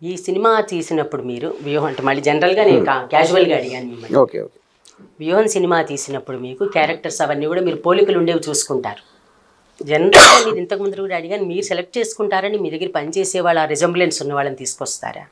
ఈ సినిమా తీసినప్పుడు మీరు వ్యూహం అంటే మళ్ళీ జనరల్గా నేను కా- క్యాజువల్గా అడిగాను మిమ్మల్ని ఓకే ఓకే వ్యూహం సినిమా తీసినప్పుడు మీకు క్యారెక్టర్స్ అవన్నీ కూడా మీరు పోలికలు ఉండేవి చూసుకుంటారు జనరల్గా మీరు ఇంతకు ముందు కూడా అడిగాను మీరు సెలెక్ట్ చేసుకుంటారని మీ దగ్గర పనిచేసే వాళ్ళ రిజంబ్లెన్స్ ఉన్న వాళ్ళని తీసుకొస్తారా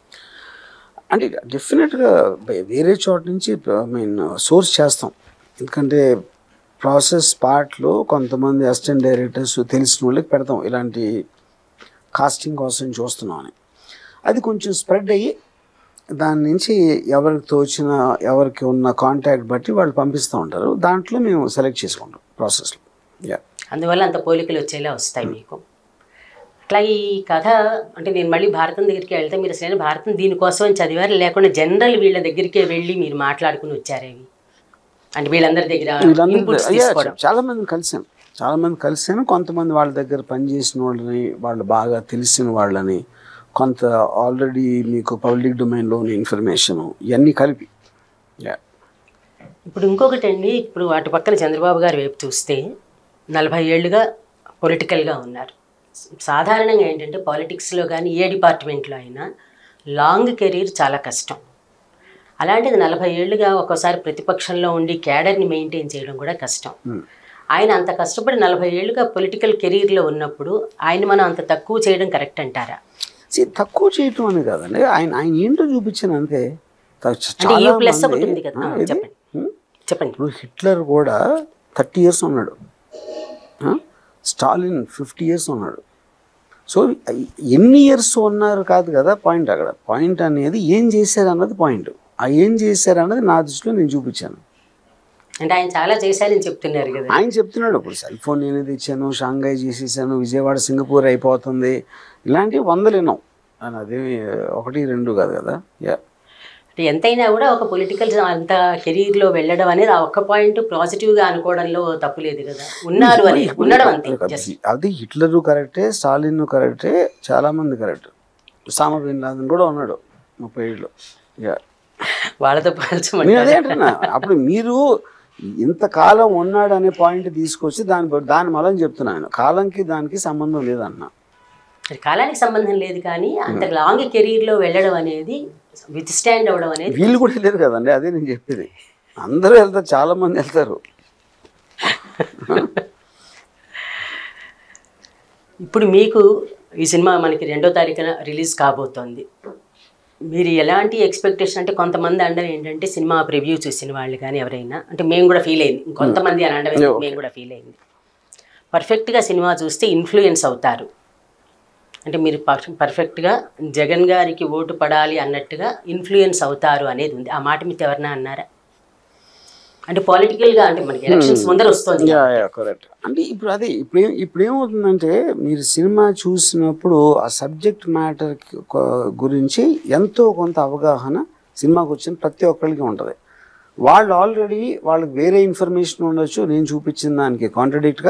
అంటే డెఫినెట్గా వేరే చోట నుంచి ఐ మీన్ సోర్స్ చేస్తాం ఎందుకంటే ప్రాసెస్ పార్ట్లో కొంతమంది అసిస్టెంట్ డైరెక్టర్స్ తెలిసిన వాళ్ళకి పెడతాం ఇలాంటి కాస్టింగ్ కోసం చూస్తున్నాం అని అది కొంచెం స్ప్రెడ్ అయ్యి దాని నుంచి ఎవరికి తోచిన ఎవరికి ఉన్న కాంటాక్ట్ బట్టి వాళ్ళు పంపిస్తూ ఉంటారు దాంట్లో మేము సెలెక్ట్ చేసుకుంటాం ప్రాసెస్లో యా అందువల్ల అంత పోలికలు వచ్చేలా వస్తాయి మీకు అట్లా ఈ కథ అంటే నేను మళ్ళీ భారతం దగ్గరికి వెళ్తే మీరు అసలు భారతం దీనికోసం అని చదివారు లేకుండా జనరల్ వీళ్ళ దగ్గరికే వెళ్ళి మీరు మాట్లాడుకుని వచ్చారేవి అంటే వీళ్ళందరి దగ్గర వీళ్ళందరూ inputs అయ్యా, తీసుకోవడం చాలా మందిని కలిసాను చాలా మంది కలిసాను కొంతమంది వాళ్ళ దగ్గర పనిచేసిన వాళ్ళని వాళ్ళు బాగా తెలిసిన వాళ్ళని కొంత ఆల్రెడీ మీకు పబ్లిక్ డొమైన్లో ఉన్న ఇన్ఫర్మేషన్ ఇవన్నీ కలిపి యా ఇప్పుడు ఇంకొకటి అండి ఇప్పుడు వాటి పక్కన చంద్రబాబు గారు వైపు చూస్తే నలభై ఏళ్ళుగా పొలిటికల్గా ఉన్నారు సాధారణంగా ఏంటంటే పాలిటిక్స్లో కానీ ఏ డిపార్ట్మెంట్లో అయినా లాంగ్ కెరీర్ చాలా కష్టం అలాంటిది నలభై ఏళ్ళుగా ఒక్కోసారి ప్రతిపక్షంలో ఉండి క్యాడర్ని మెయింటైన్ చేయడం కూడా కష్టం ఆయన అంత కష్టపడి నలభై ఏళ్ళుగా పొలిటికల్ కెరీర్లో ఉన్నప్పుడు ఆయన మనం అంత తక్కువ చేయడం కరెక్ట్ అంటారా See, తక్కువ చేయటం అని కాదండి ఆయన ఆయన ఏంటో చూపించాను అంతే త- అంటే ఈ చాలా ప్లస్ మంది- ఒకటి ఉంది కదా ఆ, ఆ, ఇది? చెప్పండి హ్మ్? చెప్పండి ఇప్పుడు హిట్లర్ కూడా థర్టీ ఇయర్స్ ఉన్నాడు ఆ? స్టాలిన్ ఫిఫ్టీ ఇయర్స్ ఉన్నాడు సో ఎన్ని ఇయర్స్ ఉన్నారు కాదు కదా పాయింట్ అక్కడ పాయింట్ అనేది ఏం చేశారు అన్నది పాయింట్ ఆ ఏం చేశారు అన్నది నా దృష్టిలో నేను చూపించాను అంటే ఆయన చాలా చేశారని చెప్తున్నారు కదా ఆయన చెప్తున్నాడు ఇప్పుడు సెల్ ఫోన్ నేను తెచ్చాను షాంఘై చేసేసాను విజయవాడ సింగపూర్ అయిపోతుంది ఇలాంటివి వందలు విన్నాం అని అదేమి ఒకటి రెండు కాదు కదా యా అంటే ఎంతైనా కూడా ఒక పొలిటికల్ అంత కెరీర్లో వెళ్ళడం అనేది ఆ ఒక్క పాయింట్ పాజిటివ్గా అనుకోవడంలో తప్పు లేదు కదా ఉన్నారు అని ఉండడం అంతే జస్ట్ అది హిట్లరు కరెక్టే స్టాలిన్ కరెక్టే చాలా మంది కరెక్ట్ ఉసామా బిన్ లాదన్ కూడా ఉన్నాడు ముప్పై ఏళ్ళు యా వాళ్ళతో నేను పోల్చమంటారు అదే అంటున్నా అప్పుడు మీరు ఇంతకాలం ఉన్నాడు అనే పాయింట్ తీసుకొచ్చి దాని దాని మళ్ళీ చెప్తున్నాను కాలంకి దానికి సంబంధం లేదన్నా మరి కాలానికి సంబంధం లేదు కానీ అంత లాంగ్ కెరీర్లో వెళ్ళడం అనేది విత్ స్టాండ్ అవ్వడం అనేది వీళ్ళు కూడా వెళ్ళారు కదండి అదే నేను చెప్పేది అందరూ వెళ్తారు చాలా మంది వెళ్తారు ఇప్పుడు మీకు ఈ సినిమా మనకి రెండో తారీఖున రిలీజ్ కాబోతోంది మీరు ఎలాంటి ఎక్స్పెక్టేషన్ అంటే కొంతమంది అనడం ఏంటంటే సినిమా ప్రివ్యూ చూసిన వాళ్ళు కానీ ఎవరైనా అంటే మేము కూడా ఫీల్ అయింది కొంతమంది అని అనడం ఎందుకు, మేము కూడా ఫీల్ అయింది పర్ఫెక్ట్గా సినిమా చూస్తే ఇన్ఫ్లుయెన్స్ అవుతారు అంటే మీరు పర్- పర్ఫెక్ట్గా జగన్ గారికి ఓటు పడాలి అన్నట్టుగా ఇన్ఫ్లుయెన్స్ అవుతారు అనేది ఉంది ఆ మాట మీకు ఎవరన్నా అన్నారా అంటే పొలిటికల్గా అంటే మనకి ఎలక్షన్స్ ముందర వస్తుంది యా యా కరెక్ట్ అంటే ఇప్పుడు అదే ఇప్పుడు ఏం- ఇప్పుడు ఏమవుతుందంటే మీరు సినిమా చూసినప్పుడు ఆ సబ్జెక్ట్ మ్యాటర్ గురించి ఎంతో కొంత అవగాహన సినిమాకి వచ్చిన ప్రతి ఒక్కరికి ఉంటుంది వాళ్ళు ఆల్రెడీ వాళ్ళకి వేరే ఇన్ఫర్మేషన్ ఉండొచ్చు నేను చూపించిన దానికి కాంట్రడిక్ట్గా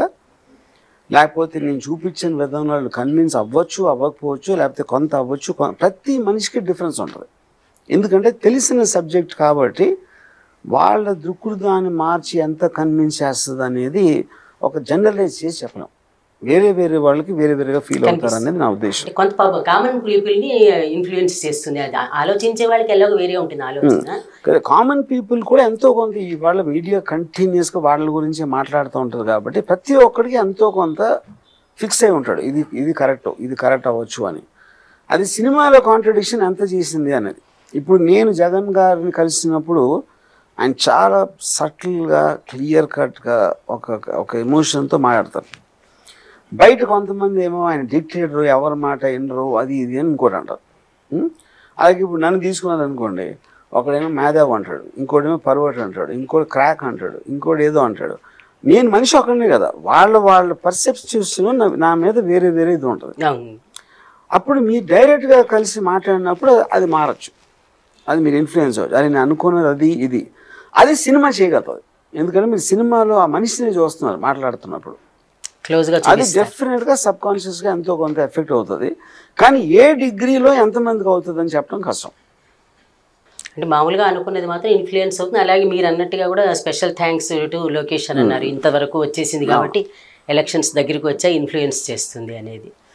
లేకపోతే నేను చూపించిన విధంగా వాళ్ళు కన్విన్స్ అవ్వచ్చు అవ్వకపోవచ్చు లేకపోతే కొంత అవ్వచ్చు కొ- ప్రతి మనిషికి డిఫరెన్స్ ఉంటుంది ఎందుకంటే తెలిసిన సబ్జెక్ట్ కాబట్టి వాళ్ళ దృక్పథాన్ని మార్చి ఎంత కన్విన్స్ చేస్తుంది అనేది ఒక జనరలైజ్ చేసి చెప్పలేం వేరే వేరే వాళ్ళకి వేరే వేరేగా ఫీల్ అవుతారు అనేది నా ఉద్దేశం అంటే కొంత కామన్ పీపుల్ని ఇన్ఫ్లుయెన్స్ చేస్తుంది అది ఆలోచించే వాళ్ళకి ఎలాగో వేరే ఉంటుంది ఆలోచన కామన్ పీపుల్ కూడా ఎంతో కొంత ఇవాళ మీడియా కంటిన్యూస్గా వాళ్ళ గురించి మాట్లాడుతూ ఉంటుంది కాబట్టి ప్రతి ఒక్కడికి ఎంతో కొంత ఫిక్స్ అయి ఉంటాడు ఇది ఇది కరెక్ట్ ఇది కరెక్ట్ అవ్వచ్చు అని అది సినిమాలో కాంట్రడిక్షన్ ఎంత చేసింది అనేది ఇప్పుడు నేను జగన్ గారిని కలిసినప్పుడు ఆయన చాలా సటిల్గా క్లియర్ కట్గా ఒక ఒక ఎమోషన్తో మాట్లాడతారు బయట కొంతమంది ఏమో ఆయన డిక్టేటర్ ఎవరి మాట వినరు అది ఇది అని ఇంకోటి అంటారు ఉం? అలాగే ఇప్పుడు నన్ను తీసుకున్నది అనుకోండి ఒకడేమో మేధావ్ అంటాడు ఇంకోటేమో పర్వట్ అంటాడు ఇంకోటి క్రాక్ అంటాడు ఇంకోటి ఏదో అంటాడు నేను మనిషి ఒకరినే కదా వాళ్ళ వాళ్ళ పర్సెప్షన్ నా మీద వేరే వేరే ఇది ఉంటుంది అవును అప్పుడు మీరు డైరెక్ట్గా కలిసి మాట్లాడినప్పుడు అది మారచ్చు అది మీరు ఇన్ఫ్లుయెన్స్ అవ్వచ్చు అది నేను అనుకున్నది అది ఇది అది సినిమా చేయగలుగుతుంది ఎందుకంటే మీరు సినిమాలో ఆ మనిషిని చూస్తున్నారు మాట్లాడుతున్నప్పుడు క్లోజ్గా అది చూపిస్తారు డెఫినెట్గా సబ్ కాన్షియస్గా ఎంతో కొంత ఎఫెక్ట్ అవుతుంది కానీ ఏ డిగ్రీలో ఎంతమందికి అవుతుంది అని చెప్పడం కష్టం అంటే మామూలుగా అనుకున్నది మాత్రం ఇన్ఫ్లుయెన్స్ అవుతుంది అలాగే మీరు అన్నట్టుగా కూడా స్పెషల్ థ్యాంక్స్ టు లొకేషన్ అన్నారు ఇంతవరకు వచ్చేసింది కాబట్టి ఎలక్షన్స్ దగ్గరికి వచ్చా ఇన్ఫ్లుయెన్స్ చేస్తుంది అనేది